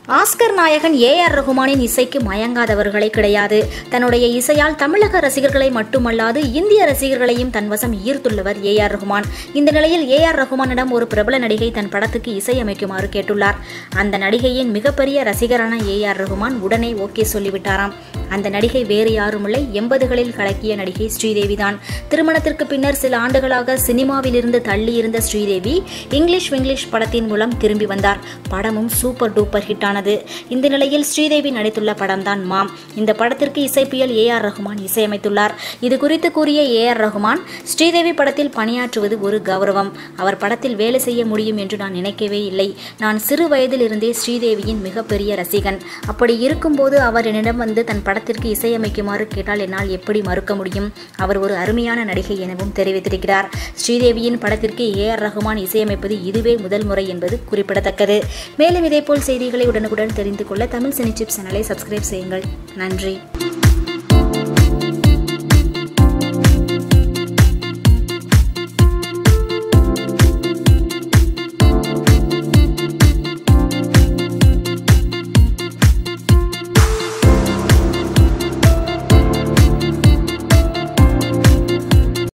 Oscar நாயகன் A R ரகுமானின் இசைக்கு மயங்காதவர்களே கிடையாது தன்னுடைய இசையால் தமிழக ரசிகர்களை மட்டுமல்லாது இந்திய ரசிகர்களையும் தன் வசம் ஈர்த்துள்ளவர் ஏ ஆர் ரகுமான் இந்த நிலையில் ஏ ஆர் ரகுமானிடம் ஒரு பிரபல நடிகை தன் படத்துக்கு இசையமைக்குமாறு கேட்டுள்ளார் அந்த நடிகையின் மிகப்பெரிய ரசிகரான ஏ ஆர் ரகுமான் உடனே ஓகே சொல்லிவிட்டாராம் அந்த நடிகை வேறு யாருமில்லை எண்பதுகளில் கலக்கிய நடிகை ஸ்ரீதேவி தான் திருமணத்திற்கு பின்னர் சில ஆண்டுகளாக சினிமாவிலிருந்து தள்ளி இருந்த ஸ்ரீதேவி இங்கிலீஷ் விங்கிலீஷ் படத்தின் மூலம் திரும்பி வந்தார் படமும் சூப்பர் டூப்பர் ஹிட் ஆனது இந்த நிலையில் ஸ்ரீதேவி நடித்துள்ள படம்தான் மாம் இந்த படத்திற்கு இசைப்பியல் ஏ ஆர் ரகுமான் இசையமைத்துள்ளார் இது குறித்து கூறிய ஏ ஆர் ரகுமான் ஸ்ரீதேவி படத்தில் பணியாற்றுவது ஒரு கௌரவம் அவர் படத்தில் வேலை செய்ய முடியும் என்று நான் நினைக்கவே இல்லை நான் சிறு வயதில் இருந்தே ஸ்ரீதேவியின் மிகப்பெரிய ரசிகன் அப்படி இருக்கும்போது அவர் என்னிடம் வந்து தன் படத்திற்கு இசையமைக்குமாறு கேட்டால் என்னால் எப்படி மறுக்க முடியும் அவர் ஒரு அருமையான நடிகை எனவும் தெரிவித்திருக்கிறார் ஸ்ரீதேவியின் படத்திற்கு ஏ ஆர் ரகுமான் இசையமைப்பது இதுவே முதல் முறை என்பது குறிப்பிடத்தக்கது மேலும் இதேபோல் செய்திகளை உடனுக்குடன் தெரிந்து கொள்ள தமிழ் சினி சிப்ஸ் சேனலை சப்ஸ்கிரைப் செய்யுங்கள் நன்றி